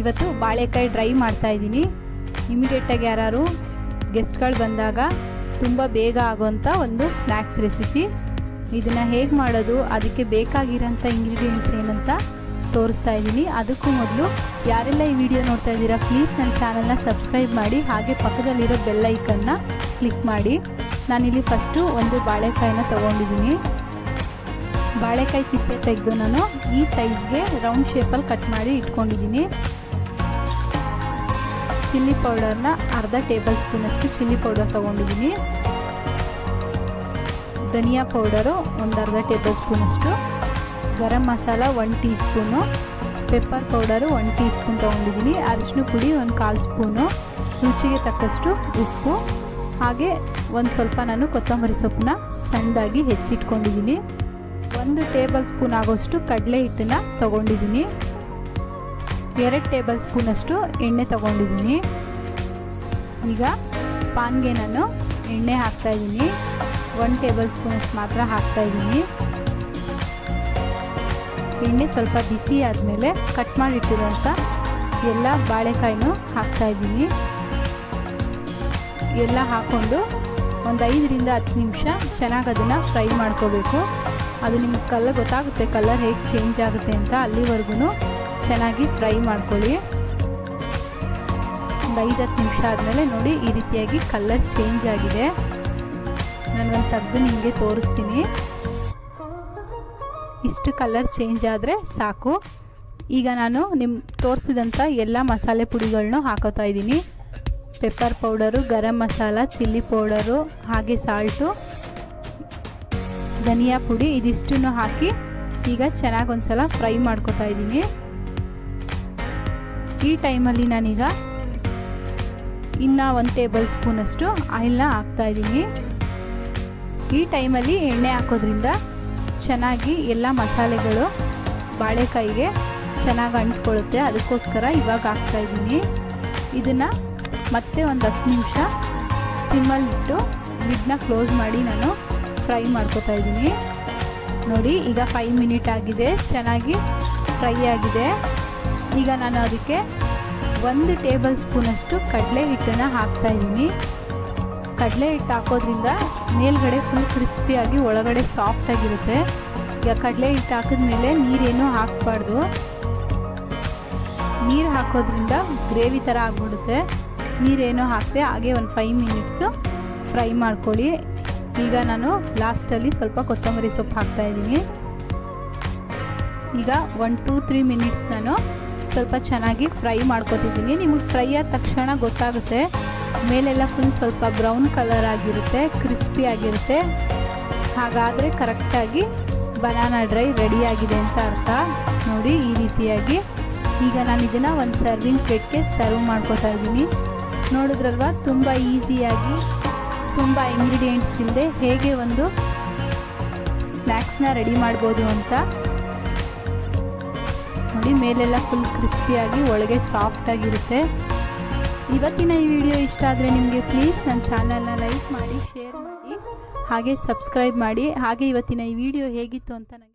ಇವತ್ತು ಬಾಳೆಕಾಯಿ ಡ್ರೈ ಮಾಡ್ತಾ ಇದ್ದೀನಿ ಇಮಿಡಿಯೇಟಾಗಿ ಯಾರು ಗೆಸ್ಟ್ಗಳು ಬಂದಾಗ ತುಂಬ ಬೇಗ ಆಗೋಂಥ ಒಂದು ಸ್ನ್ಯಾಕ್ಸ್ ರೆಸಿಪಿ ಇದನ್ನು ಹೇಗೆ ಮಾಡೋದು ಅದಕ್ಕೆ ಬೇಕಾಗಿರೋಂಥ ಇಂಗ್ರೀಡಿಯೆಂಟ್ಸ್ ಏನಂತ ತೋರಿಸ್ತಾ ಇದ್ದೀನಿ ಅದಕ್ಕೂ ಮೊದಲು ಯಾರೆಲ್ಲ ಈ ವಿಡಿಯೋ ನೋಡ್ತಾ ಇದ್ದೀರಾ ಪ್ಲೀಸ್ ನನ್ನ ಚಾನಲ್ನ ಸಬ್ಸ್ಕ್ರೈಬ್ ಮಾಡಿ ಹಾಗೆ ಪಕ್ಕದಲ್ಲಿರೋ ಬೆಲ್ ಐಕನ್ನ ಕ್ಲಿಕ್ ಮಾಡಿ ನಾನಿಲ್ಲಿ ಫಸ್ಟು ಒಂದು ಬಾಳೆಕಾಯಿನ ತೊಗೊಂಡಿದ್ದೀನಿ ಬಾಳೆಕಾಯಿ ಸಿಪ್ಪೆ ತೆಗೆದು ನಾನು ಈ ಸೈಜ್ಗೆ ರೌಂಡ್ ಶೇಪಲ್ಲಿ ಕಟ್ ಮಾಡಿ ಇಟ್ಕೊಂಡಿದ್ದೀನಿ ಚಿಲ್ಲಿ ಪೌಡರ್ನ ಅರ್ಧ ಟೇಬಲ್ ಸ್ಪೂನಷ್ಟು ಚಿಲ್ಲಿ ಪೌಡರ್ ತೊಗೊಂಡಿದ್ದೀನಿ ಧನಿಯಾ ಪೌಡರು ಒಂದು ಅರ್ಧ ಟೇಬಲ್ ಸ್ಪೂನಷ್ಟು garam masala one teaspoon pepper powder one teaspoon ತೊಗೊಂಡಿದ್ದೀನಿ ಅರಿಶಿನ ಪುಡಿ ಒಂದು ಕಾಲು ಸ್ಪೂನು ರುಚಿಗೆ ತಕ್ಕಷ್ಟು ಉಪ್ಪು ಹಾಗೆ ಒಂದು ಸ್ವಲ್ಪ ನಾನು ಕೊತ್ತಂಬರಿ ಸೊಪ್ಪನ್ನ ಸಣ್ಣದಾಗಿ ಹೆಚ್ಚಿಟ್ಕೊಂಡಿದ್ದೀನಿ ಒಂದು ಟೇಬಲ್ ಸ್ಪೂನ್ ಆಗೋಷ್ಟು ಕಡಲೆ ಹಿಟ್ಟನ್ನ ತೊಗೊಂಡಿದ್ದೀನಿ ಎರಡು ಟೇಬಲ್ ಸ್ಪೂನಷ್ಟು ಎಣ್ಣೆ ತೊಗೊಂಡಿದ್ದೀನಿ ಈಗ ಪಾನ್ಗೆ ನಾನು ಎಣ್ಣೆ ಹಾಕ್ತಾಯಿದ್ದೀನಿ ಒನ್ ಟೇಬಲ್ ಸ್ಪೂನಷ್ಟು ಮಾತ್ರ ಹಾಕ್ತಾಯಿದ್ದೀನಿ ಎಣ್ಣೆ ಸ್ವಲ್ಪ ಬಿಸಿ ಆದಮೇಲೆ ಕಟ್ ಮಾಡಿಟ್ಟಿರೋಂಥ ಎಲ್ಲ ಬಾಳೆಕಾಯಿನೂ ಹಾಕ್ತಾಯಿದ್ದೀನಿ ಎಲ್ಲ ಹಾಕ್ಕೊಂಡು ಒಂದು ಐದರಿಂದ ಹತ್ತು ನಿಮಿಷ ಚೆನ್ನಾಗಿ ಅದನ್ನು ಫ್ರೈ ಮಾಡ್ಕೋಬೇಕು ಅದು ನಿಮಗೆ ಕಲರ್ ಗೊತ್ತಾಗುತ್ತೆ ಕಲರ್ ಹೇಗೆ ಚೇಂಜ್ ಆಗುತ್ತೆ ಅಂತ ಅಲ್ಲಿವರೆಗೂ ಚೆನ್ನಾಗಿ ಫ್ರೈ ಮಾಡ್ಕೊಳ್ಳಿ ಒಂದು ಐದು ಹತ್ತು ನಿಮಿಷ ಆದಮೇಲೆ ನೋಡಿ ಈ ರೀತಿಯಾಗಿ ಕಲರ್ ಚೇಂಜ್ ಆಗಿದೆ ನಾನು ಒಂದು ತೆಗೆದು ನಿಮಗೆ ತೋರಿಸ್ತೀನಿ ಇಷ್ಟು ಕಲರ್ ಚೇಂಜ್ ಆದರೆ ಸಾಕು ಈಗ ನಾನು ನಿಮ್ಮ ತೋರಿಸಿದಂಥ ಎಲ್ಲ ಮಸಾಲೆ ಪುಡಿಗಳನ್ನೂ ಹಾಕೋತಾ ಇದ್ದೀನಿ pepper powder garam masala chilli powder ಹಾಗೆ ಸಾಲ್ಟು ಧನಿಯಾ ಪುಡಿ ಇದಿಷ್ಟನ್ನು ಹಾಕಿ ಈಗ ಚೆನ್ನಾಗಿ ಒಂದ್ಸಲ ಫ್ರೈ ಮಾಡ್ಕೊತಾ ಇದ್ದೀನಿ ಈ ಟೈಮಲ್ಲಿ ನಾನೀಗ ಇನ್ನು ಒಂದು ಟೇಬಲ್ ಸ್ಪೂನಷ್ಟು ಆಯಿಲ್ನ ಹಾಕ್ತಾ ಇದ್ದೀನಿ ಈ ಟೈಮಲ್ಲಿ ಎಣ್ಣೆ ಹಾಕೋದ್ರಿಂದ ಚೆನ್ನಾಗಿ ಎಲ್ಲ ಮಸಾಲೆಗಳು ಬಾಳೆಕಾಯಿಗೆ ಚೆನ್ನಾಗಿ ಅಂಟ್ಕೊಳ್ಳುತ್ತೆ ಅದಕ್ಕೋಸ್ಕರ ಇವಾಗ ಹಾಕ್ತಾ ಇದ್ದೀನಿ ಇದನ್ನು ಮತ್ತೆ ಒಂದು ಹತ್ತು ನಿಮಿಷ ಸಿಮ್ಮಲ್ಲಿಟ್ಟು ಲಿಡ್ನ ಕ್ಲೋಸ್ ಮಾಡಿ ನಾನು ಫ್ರೈ ಮಾಡ್ಕೋತಾ ಇದ್ದೀನಿ ನೋಡಿ ಈಗ ಫೈವ್ ಮಿನಿಟ್ ಆಗಿದೆ ಚೆನ್ನಾಗಿ ಫ್ರೈ ಆಗಿದೆ ಈಗ ನಾನು ಅದಕ್ಕೆ ಒಂದು ಟೇಬಲ್ ಸ್ಪೂನಷ್ಟು ಕಡಲೆ ಹಿಟ್ಟನ್ನು ಹಾಕ್ತಾ ಇದ್ದೀನಿ ಕಡಲೆ ಹಿಟ್ಟು ಹಾಕೋದ್ರಿಂದ ಮೇಲ್ಗಡೆ ಫುಲ್ ಕ್ರಿಸ್ಪಿಯಾಗಿ ಒಳಗಡೆ ಸಾಫ್ಟಾಗಿರುತ್ತೆ ಈಗ ಕಡಲೆ ಹಿಟ್ಟು ಹಾಕಿದ್ಮೇಲೆ ನೀರೇನು ಹಾಕಬಾರ್ದು ನೀರು ಹಾಕೋದ್ರಿಂದ ಗ್ರೇವಿ ಥರ ಆಗ್ಬಿಡುತ್ತೆ ನೀರೇನೋ ಹಾಕಿದೆ ಹಾಗೆ ಒಂದು ಫೈವ್ ಮಿನಿಟ್ಸು ಫ್ರೈ ಮಾಡ್ಕೊಳ್ಳಿ ಈಗ ನಾನು ಲಾಸ್ಟಲ್ಲಿ ಸ್ವಲ್ಪ ಕೊತ್ತಂಬರಿ ಸೊಪ್ಪು ಹಾಕ್ತಾಯಿದ್ದೀನಿ ಈಗ ಒನ್ ಟೂ ತ್ರೀ ಮಿನಿಟ್ಸ್ ನಾನು ಸ್ವಲ್ಪ ಚೆನ್ನಾಗಿ ಫ್ರೈ ಮಾಡ್ಕೊತಿದ್ದೀನಿ ನಿಮಗೆ ಫ್ರೈ ಆದ ತಕ್ಷಣ ಗೊತ್ತಾಗುತ್ತೆ ಮೇಲೆಲ್ಲ ಫುಲ್ ಸ್ವಲ್ಪ ಬ್ರೌನ್ ಕಲರ್ ಆಗಿರುತ್ತೆ ಕ್ರಿಸ್ಪಿ ಆಗಿರುತ್ತೆ ಹಾಗಾದರೆ ಕರೆಕ್ಟಾಗಿ ಬನಾನಾ ಡ್ರೈ ರೆಡಿ ಆಗಿದೆ ಅಂತ ಅರ್ಥ ನೋಡಿ ಈ ರೀತಿಯಾಗಿ ಈಗ ನಾನು ಇದನ್ನು ಒಂದು ಸರ್ವಿಂಗ್ ಪ್ಲೇಟ್ಗೆ ಸರ್ವ್ ಮಾಡ್ಕೋತಾ ಇದ್ದೀನಿ ನೋಡಿದ್ರಲ್ವ ತುಂಬ ಈಸಿಯಾಗಿ ತುಂಬ ಇಂಗ್ರೀಡಿಯೆಂಟ್ಸ್ ಇಲ್ಲದೆ ಹೇಗೆ ಒಂದು ಸ್ನ್ಯಾಕ್ಸ್ನ ರೆಡಿ ಮಾಡ್ಬೋದು ಅಂತ ನೋಡಿ ಮೇಲೆಲ್ಲ ಫುಲ್ ಕ್ರಿಸ್ಪಿಯಾಗಿ ಒಳಗೆ ಸಾಫ್ಟಾಗಿರುತ್ತೆ ಇವತ್ತಿನ ಈ ವಿಡಿಯೋ ಇಷ್ಟ ಆದರೆ ನಿಮಗೆ ಪ್ಲೀಸ್ ನನ್ನ ಚಾನಲ್ನ ಲೈಕ್ ಮಾಡಿ ಶೇರ್ ಮಾಡಿ ಹಾಗೆ ಸಬ್ಸ್ಕ್ರೈಬ್ ಮಾಡಿ ಹಾಗೆ ಇವತ್ತಿನ ಈ ವಿಡಿಯೋ ಹೇಗಿತ್ತು ಅಂತ ನನಗೆ